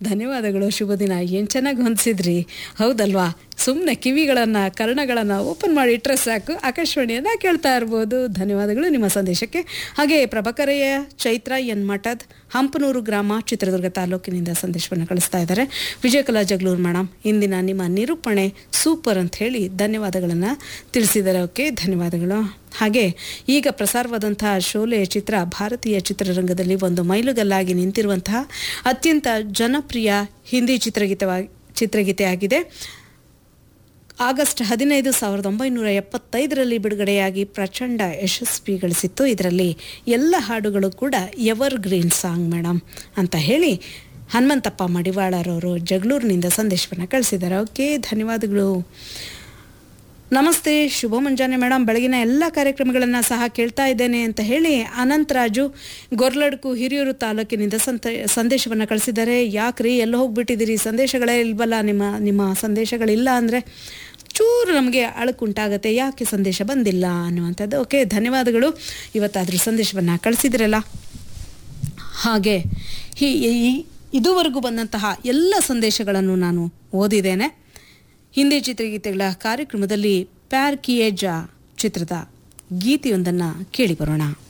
ಧನ್ಯವಾದಗಳು ಶುಭ ದಿನ ಏನು ಚೆನ್ನಾಗಿ ಹೊಂದಿಸಿದ್ರಿ ಹೌದಲ್ವಾ ಸುಮ್ಮನೆ ಕಿವಿಗಳನ್ನು ಕರ್ಣಗಳನ್ನು ಓಪನ್ ಮಾಡಿ ಇಟ್ಟರೆ ಸಾಕು ಆಕಾಶವಾಣಿಯನ್ನು ಕೇಳ್ತಾ ಇರ್ಬೋದು ಧನ್ಯವಾದಗಳು ನಿಮ್ಮ ಸಂದೇಶಕ್ಕೆ ಹಾಗೆ ಪ್ರಭಾಕರೆಯ ಚೈತ್ರ ಎನ್ ಮಠದ್ ಹಂಪನೂರು ಗ್ರಾಮ ಚಿತ್ರದುರ್ಗ ತಾಲೂಕಿನಿಂದ ಸಂದೇಶವನ್ನು ಕಳಿಸ್ತಾ ಇದ್ದಾರೆ ವಿಜಯಕಲಾ ಜಗಳೂರು ಮೇಡಮ್ ಇಂದಿನ ನಿಮ್ಮ ನಿರೂಪಣೆ ಸೂಪರ್ ಅಂತ ಹೇಳಿ ಧನ್ಯವಾದಗಳನ್ನು ತಿಳಿಸಿದ್ದಾರೆ ಓಕೆ ಧನ್ಯವಾದಗಳು ಹಾಗೆ ಈಗ ಪ್ರಸಾರವಾದಂತಹ ಶೋಲೆ ಚಿತ್ರ ಭಾರತೀಯ ಚಿತ್ರರಂಗದಲ್ಲಿ ಒಂದು ಮೈಲುಗಲ್ಲಾಗಿ ನಿಂತಿರುವಂತಹ ಅತ್ಯಂತ ಜನಪ್ರಿಯ ಹಿಂದಿ ಚಿತ್ರಗೀತವಾಗಿ ಚಿತ್ರಗೀತೆ ಆಗಿದೆ ಆಗಸ್ಟ್ ಹದಿನೈದು ಸಾವಿರದ ಒಂಬೈನೂರ ಎಪ್ಪತ್ತೈದರಲ್ಲಿ ಬಿಡುಗಡೆಯಾಗಿ ಪ್ರಚಂಡ ಯಶಸ್ವಿ ಗಳಿಸಿತ್ತು ಇದರಲ್ಲಿ ಎಲ್ಲ ಹಾಡುಗಳು ಕೂಡ ಎವರ್ ಗ್ರೀನ್ ಸಾಂಗ್ ಮೇಡಮ್ ಅಂತ ಹೇಳಿ ಹನುಮಂತಪ್ಪ ಮಡಿವಾಳರವರು ಜಗಳೂರಿನಿಂದ ಸಂದೇಶವನ್ನು ಕಳಿಸಿದ್ದಾರೆ ಓಕೆ ಧನ್ಯವಾದಗಳು ನಮಸ್ತೆ ಶುಭ ಮುಂಜಾನೆ ಮೇಡಮ್ ಬೆಳಗಿನ ಎಲ್ಲ ಕಾರ್ಯಕ್ರಮಗಳನ್ನು ಸಹ ಕೇಳ್ತಾ ಇದ್ದೇನೆ ಅಂತ ಹೇಳಿ ಅನಂತರಾಜು ಗೊರ್ಲಡ್ಕು ಹಿರಿಯೂರು ತಾಲೂಕಿನಿಂದ ಸಂತ ಸಂದೇಶವನ್ನು ಕಳಿಸಿದ್ದಾರೆ ಯಾಕ್ರಿ ಎಲ್ಲ ಹೋಗ್ಬಿಟ್ಟಿದ್ದೀರಿ ಸಂದೇಶಗಳೇ ಇಲ್ವಲ್ಲ ನಿಮ್ಮ ನಿಮ್ಮ ಸಂದೇಶಗಳಿಲ್ಲ ಅಂದರೆ ಚೂರು ನಮಗೆ ಅಳಕುಂಟಾಗತ್ತೆ ಯಾಕೆ ಸಂದೇಶ ಬಂದಿಲ್ಲ ಅನ್ನುವಂಥದ್ದು ಓಕೆ ಧನ್ಯವಾದಗಳು ಇವತ್ತಾದರೂ ಸಂದೇಶವನ್ನು ಕಳಿಸಿದ್ರಲ್ಲ ಹಾಗೆ ಈ- ಈ- ಇದುವರೆಗೂ ಬಂದಂತಹ ಎಲ್ಲ ಸಂದೇಶಗಳನ್ನು ನಾನು ಓದಿದ್ದೇನೆ ಹಿಂದಿ ಚಿತ್ರಗೀತೆಗಳ ಕಾರ್ಯಕ್ರಮದಲ್ಲಿ ಪ್ಯಾರ್ ಕಿಯೇಜಾ ಚಿತ್ರದ ಗೀತೆಯೊಂದನ್ನು ಕೇಳಿ ಬರೋಣ